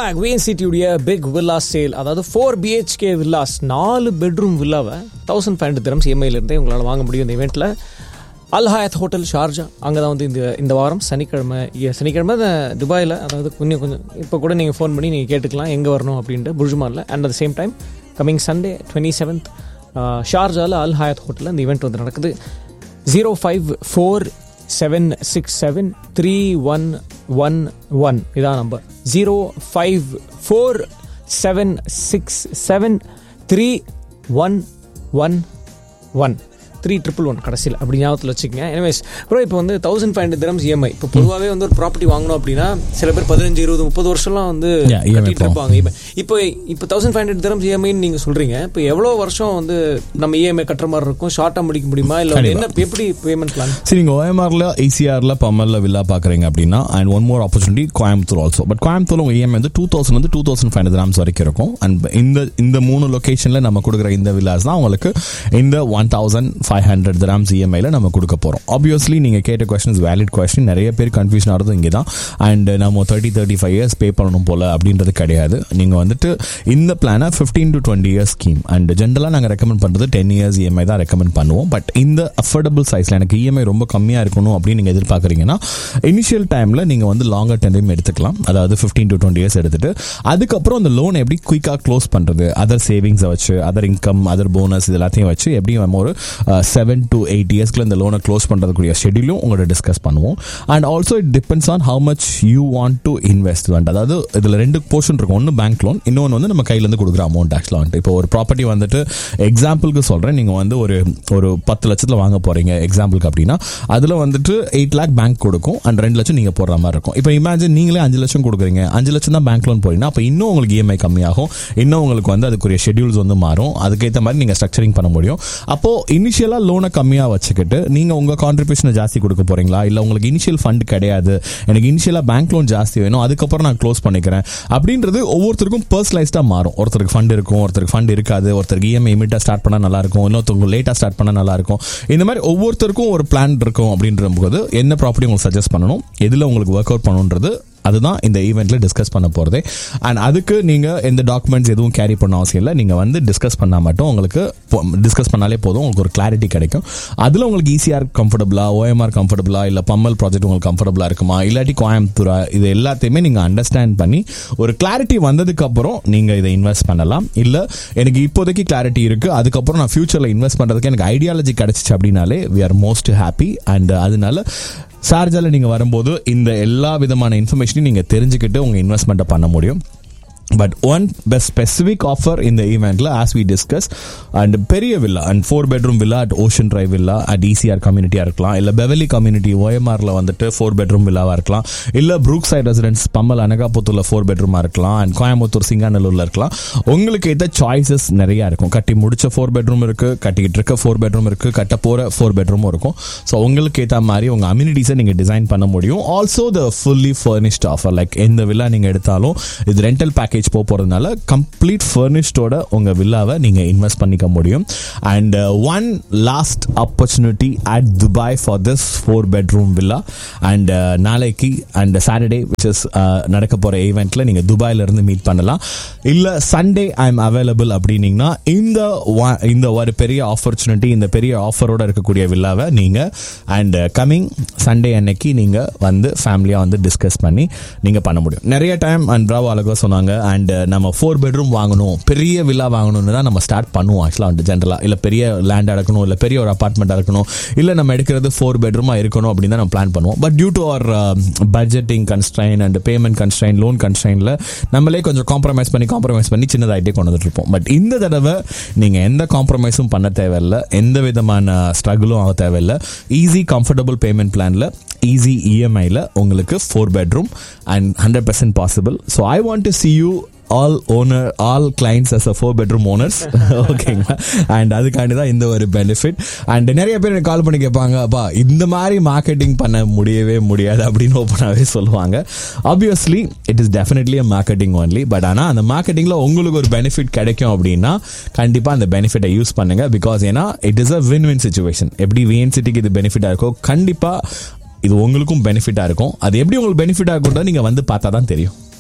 Back விஎன்சிடியுடைய big villa sale அதாவது four BHK villas நாலு பெட்ரூம் வில்லாவை தௌசண்ட் ஃபைவ் ஹண்ட்ரட் திரம்ஸ் இஎம்ஐலேருந்தே உங்களால் வாங்க முடியும் இந்த இவெண்ட்டில் அல் ஹயாத் ஹோட்டல் ஷார்ஜா அங்கே தான் வந்து இந்த இந்த வாரம் சனிக்கிழமை yeah, சனிக்கிழமை தான் துபாயில் அதாவது கொஞ்சம் கொஞ்சம் இப்போ கூட நீங்கள் ஃபோன் பண்ணி நீங்கள் கேட்டுக்கலாம் எங்கே வரணும் அப்படின்ட்டு புர்ஜுமானில் and at same time coming Sunday twenty seventh ஷார்ஜாவில் அல் ஹயாத் ஹோட்டலில் இந்த ஈவெண்ட் வந்து நடக்குது zero five four seven six seven three one one one இதான் number zero five four seven six seven three one one one three triple one கடைசியில் அப்படி ஞாபகத்தில் வச்சுக்கோங்க எனிவேஸ் ப்ரோ இப்போ வந்து thousand five hundred dirhams EMI இப்போ பொதுவாகவே வந்து ஒரு ப்ராப்பர்ட்டி வாங்கணும் அப்படின்னா சில பேர் பதினஞ்சு இருபது முப்பது வருஷம்லாம் வந்து Yeah, EMI கட்டிட்டு போகும். இருப்பாங்க இப்போ இப்போ இப்போ தௌசண்ட் ஃபைவ் ஹண்ட்ரட் திரம்ஸ் இஎம்ஐன்னு நீங்கள் சொல்கிறீங்க இப்போ எவ்வளோ வருஷம் வந்து நம்ம இஎம்ஐ கட்டுற மாதிரி இருக்கும் ஷார்ட்டாக முடிக்க முடியுமா இல்லை என்ன எப்படி பேமெண்ட் பிளான் சரி நீங்கள் ஓஎம்ஆர்ல ஏசிஆர்ல பம்மல்ல வில்லா பார்க்குறீங்க அப்படின்னா and one more opportunity Coimbatore also but Coimbatore உங்கள் இஎம்ஐ வந்து டூ தௌசண்ட் வந்து two thousand five hundred grams வரைக்கும் இருக்கும் அண்ட் இந்த இந்த மூணு லொகேஷனில் நம்ம கொடுக்குற இந்த வில்லாஸ் தான் உங்களுக்கு இந்த one thousand five hundred grams இஎம்ஐல நம்ம கொடுக்க போகிறோம் ஆப்வியஸ்லி நீங்கள் கேட்ட கொஸ்டின்ஸ் வேலிட் கொஸ்டின் நிறைய பேர் கன்ஃபியூஷன் ஆகிறது இங்கே தான் அண்ட் நம்ம thirty thirty five years pay பண்ணணும் போல அப்படின்றது கிடையாது நீங்கள் வந்துட்டு இந்த பிளானை fifteen to twenty years scheme and ஜென்ரலாக நாங்கள் ரெக்கமெண்ட் பண்ணுறது டென் இயர்ஸ் இஎம்ஐ தான் ரெக்கமெண்ட் பண்ணுவோம் பட் இந்த அஃபோர்டபுள் சைஸில் எனக்கு இஎம்ஐ ரொம்ப கம்மியாக இருக்கணும் அப்படின்னு நீங்கள் எதிர்பார்க்குறீங்கன்னா இனிஷியல் டைமில் நீங்கள் வந்து லாங்கர் டைம் எடுத்துக்கலாம் அதாவது ஃபிஃப்டீன் டு டுவெண்ட்டி இயர்ஸ் எடுத்துட்டு அதுக்கப்புறம் அந்த லோன் எப்படி குயிக்காக க்ளோஸ் பண்ணுறது அதர் சேவிங்ஸை வச்சு அதர் இன்கம் அதர் போனஸ் இது எல்லாத்தையும் வச்சு எப்படி நம்ம ஒரு செவன் டு எயிட் இயர்ஸ்க்குள்ள இந்த லோனை க்ளோஸ் பண்ணுறதுக்குரிய ஷெடியூலும் உங்களோட டிஸ்கஸ் பண்ணுவோம் and also it depends on how much you want to investment அதாவது இதில் ரெண்டு போர்ஷன் இருக்கும் ஒன்று பேங்க் லோன் இன்னொன்று வந்து நம்ம கையிலேருந்து கொடுக்குற அமௌண்ட் ஆக்சுவலாக வந்துட்டு இப்போ ஒரு ப்ராப்பர்ட்டி வந்துட்டு எக்ஸாம்பிளுக்கு சொல்கிறேன் நீங்கள் வந்து ஒரு ஒரு பத்து லட்சத்தில் வாங்க போகிறீங்க எக்ஸாம்பிளுக்கு அப்படின்னா அதில் வந்துட்டு எயிட் லேக் பேங்க் கொடுக்கும் அண்ட் ரெண்டு லட்சம் நீங்கள் போடுற மாதிரி இருக்கும் இப்போ இமேஜின் நீங்களே அஞ்சு லட்சம் கொடுக்குறீங்க அஞ்சு லட்சம் தான் பேங்க் லோன் போறீங்கன்னா அப்போ இன்னும் உங்களுக்கு இஎம்ஐ கம்மியாகும் இன்னும் உங்களுக்கு வந்து அதுக்குரிய ஷெட்யூல்ஸ் வந்து மாறும் அதுக்கேற்ற மாதிரி நீங்கள் ஸ்ட்ரக்சரிங் பண்ண முடியும் அப்போ இனிஷியலாக லோனை கம்மியாக வச்சுக்கிட்டு நீங்கள் உங்கள் கான்ட்ரிபியூஷனை ஜாஸ்தி கொடுக்க போறீங்களா இல்லை உங்களுக்கு இனிஷியல் ஃபண்ட் கிடையாது எனக்கு இனிஷியலாக பேங்க் லோன் ஜாஸ்தி வேணும் அதுக்கப்புறம் நான் க்ளோஸ் பண்ணிக்கிறேன் அப்படின்றது ஒவ்வொருத்தருக்கும் பர்சனலைஸ்டாக மாறும் ஒருத்தருக்கு ஃபண்ட் இருக்கும் ஒருத்தருக்கு ஃபண்ட் இருக்காது ஒருத்தருக்கு இஎம்ஐ இமிட்டாக ஸ்டார்ட் பண்ணால் நல்லா இருக்கும் இன்னொருத்தவங்க லேட்டாக ஸ்டார்ட் பண்ணால் நல்லா இருக்கும் இந்த மாதிரி ஒவ்வொருத்தருக்கும் ஒரு பிளான் இருக்கும் அப்படின்ற போது என்ன ப்ராப்பர்ட்டி உங்களுக்கு சஜஸ்ட் பண்ணணும் எதில் உங்களுக்கு ஒர்க் அவுட் பண்ணணுன்றது அதுதான் இந்த ஈவெண்ட்ல டிஸ்கஸ் பண்ண போறதே அண்ட் அதுக்கு நீங்க எந்த டாக்குமெண்ட்ஸ் எதுவும் கேரி பண்ண அவசியம் இல்லை நீங்க வந்து டிஸ்கஸ் பண்ணா மட்டும் உங்களுக்கு டிஸ்கஸ் பண்ணாலே போதும் உங்களுக்கு ஒரு கிளாரிட்டி கிடைக்கும் அதுல உங்களுக்கு ஈஸிஆர் கம்ஃபர்டபுளா ஓஎம்ஆர் கம்ஃபர்டபுளா இல்ல பம்மல் ப்ராஜெக்ட் உங்களுக்கு கம்ஃபர்டபுளா இருக்குமா இல்லாட்டி கோயம்புத்தூரா இது எல்லாத்தையுமே நீங்க அண்டர்ஸ்டாண்ட் பண்ணி ஒரு கிளாரிட்டி வந்ததுக்கு அப்புறம் நீங்க இதை இன்வெஸ்ட் பண்ணலாம் இல்ல எனக்கு இப்போதைக்கு கிளாரிட்டி இருக்கு அதுக்கப்புறம் நான் ஃபியூச்சர்ல இன்வெஸ்ட் பண்றதுக்கு எனக்கு ஐடியாலஜி கிடைச்சிச்சு அப்படின்னாலே we are most happy and அதனால சார்ஜால நீங்க வரும்போது இந்த எல்லா விதமான இன்ஃபர்மேஷனையும் நீங்க தெரிஞ்சுக்கிட்டு உங்க இன்வெஸ்ட்மெண்ட்டை பண்ண முடியும் but one best specific offer இந்த ஈவெண்ட்ல ஆஸ் வி டிஸ்கஸ் அண்ட் பெரிய villa and four bedroom villa at ocean drive villa at ECR கம்யூனிட்டியா இருக்கலாம் இல்ல பெவலி கம்யூனிட்டி ஓஎம்ஆர்ல வந்துட்டு ஃபோர் பெட்ரூம் வில்லாவா இருக்கலாம் இல்ல ப்ரூக் சைட் ரெசிடென்ஸ் பம்மல் அனகாபுத்தூர்ல ஃபோர் பெட்ரூமா இருக்கலாம் அண்ட் கோயம்புத்தூர் சிங்காநல்லூர்ல இருக்கலாம் உங்களுக்கு ஏற்ற சாய்ஸஸ் நிறைய இருக்கும் கட்டி முடிச்ச ஃபோர் பெட்ரூம் இருக்கு கட்டிக்கிட்டு இருக்க ஃபோர் பெட்ரூம் இருக்கு கட்ட போற ஃபோர் பெட்ரூமும் இருக்கும் ஸோ உங்களுக்கு ஏற்ற மாதிரி உங்க அம்யூனிட்டிஸை நீங்க டிசைன் பண்ண முடியும் also the fully furnished offer like எந்த வில்லா நீங்க எடுத்தாலும் இது ரெண்டல் பேக்கேஜ் போக போறதுனால கம்ப்ளீட் ஃபர்னிஷ்டோட உங்க வில்லாவை நீங்க இன்வெஸ்ட் பண்ணிக்க முடியும் and one last opportunity at Dubai for this four bedroom villa and நாளைக்கு அண்ட் சாட்டர்டே விச் இஸ் நடக்க போற ஈவெண்ட்ல நீங்க துபாயில இருந்து மீட் பண்ணலாம் இல்ல சண்டே ஐ எம் அவைலபிள் அப்படின்னீங்கன்னா இந்த wa- இந்த ஒரு பெரிய ஆப்பர்ச்சுனிட்டி இந்த பெரிய ஆஃபரோட இருக்கக்கூடிய வில்லாவை நீங்க அண்ட் கமிங் சண்டே அன்னைக்கு நீங்க வந்து ஃபேமிலியா வந்து டிஸ்கஸ் பண்ணி நீங்க பண்ண முடியும் நிறைய டைம் அண்ட் பிராவோ அழகா சொன்னாங்க அண்ட் நம்ம ஃபோர் பெட்ரூம் வாங்கணும் பெரிய வில்லா வாங்கணும்னு தான் நம்ம ஸ்டார்ட் பண்ணுவோம் ஆக்சுவலாக வந்து ஜென்ரலாக இல்லை பெரிய லேண்ட் எடுக்கணும் இல்லை பெரிய ஒரு அப்பார்ட்மெண்ட் இருக்கணும் இல்லை நம்ம எடுக்கிறது ஃபோர் பெட்ரூமாக இருக்கணும் அப்படின்னு தான் நம்ம பிளான் பண்ணுவோம் but due to our budgeting constrain and payment constrain loan கன்ஸ்ட்ரைனில் நம்மளே கொஞ்சம் காம்ப்ரமைஸ் பண்ணி காம்ப்ரமைஸ் பண்ணி சின்னதாகிட்டே கொண்டு வந்துட்டு இருப்போம் பட் இந்த தடவை நீங்கள் எந்த காம்ப்ரமைஸும் பண்ண தேவையில்லை எந்த விதமான ஸ்ட்ரகிளும் ஆக தேவையில்லை ஈஸி கம்ஃபர்டபுள் பேமெண்ட் பிளானில் ஈஸி இஎம்ஐயில் உங்களுக்கு four bedroom and hundred percent possible so I want to see you all owner all clients as a four bedroom owners ஓகேங்களா அண்ட் அதுக்காண்டி தான் இந்த ஒரு பெனிஃபிட் அண்ட் நிறைய பேர் எனக்கு கால் பண்ணி கேட்பாங்க அப்பா இந்த மாதிரி மார்க்கெட்டிங் பண்ண முடியவே முடியாது அப்படின்னு ஓப்பனாகவே சொல்லுவாங்க obviously it is definitely a marketing only but ஆனால் அந்த மார்க்கெட்டிங்கில் உங்களுக்கு ஒரு பெனிஃபிட் கிடைக்கும் அப்படின்னா கண்டிப்பாக அந்த பெனிஃபிட்டை யூஸ் பண்ணுங்க பிகாஸ் ஏன்னா it is a win win situation எப்படி விஎன்சிட்டிக்கு இது பெனிஃபிட்டாக இருக்கோ கண்டிப்பாக இது உங்களுக்கும் பெனிஃபிட்டாக இருக்கும் அது எப்படி உங்களுக்கு பெனிஃபிட்டாக இருக்கும்ன்றத நீங்கள் வந்து பார்த்தா தான் தெரியும்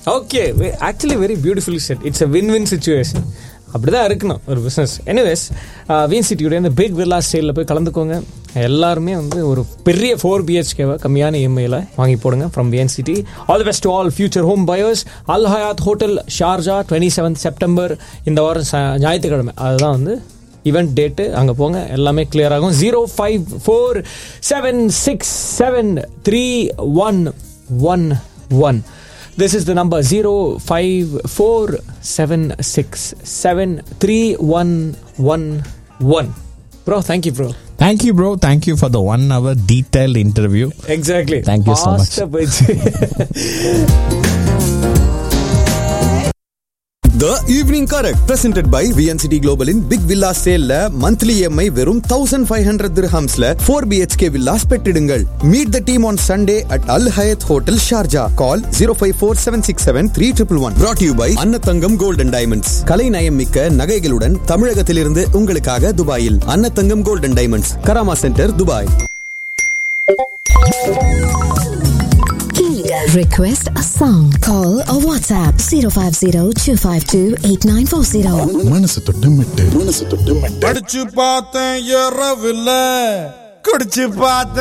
okay actually very beautiful set it's a win win situation அப்படிதான் இருக்கணும் ஒரு பிஸ்னஸ் எனிவேஸ் வீன் சிட்டியுடைய இந்த பிக் வில்லா சேலில் போய் கலந்துக்கோங்க எல்லாருமே வந்து ஒரு பெரிய ஃபோர் பிஹெச்கேவை கம்மியான இஎம்ஐயில் வாங்கி போடுங்க from VN city all the best to all future home buyers Al Hayat hotel Sharjah twenty seventh September இந்த வாரம் ச- ஞாயிற்றுக்கிழமை அதுதான் வந்து ஈவெண்ட் டேட்டு அங்கே போங்க எல்லாமே clear ஆகும் zero five four seven six seven three one one one this is the number zero five four seven six seven three one one one bro thank you bro thank you bro thank you for the one hour detail interview exactly Thank you so much. போயிடுச்சு The Evening Correct presented by VNCT Global in Big Villa Sale ல monthly EMI வெறும் 1500 dirhams ல 4 BHK villas பெற்றிடுங்கள் Meet the team on Sunday at Al Hayat Hotel Sharjah. Call 054-767-3111. Brought to you by அன்னத்தங்கம் Gold and Diamonds. கலை நயம் மிக்க நகைகளுடன் தமிழகத்திலிருந்து உங்களுக்காக துபாயில் Annathangam Gold and Diamonds. Karama center Dubai Request a song. Call or WhatsApp 050 252 8940. மனசு தொட்டு மெட்டு மனசு தொட்டு மெட்டு படிச்சு பார்த்தேன் இரவுல குடிச்சு பார்த்தேன்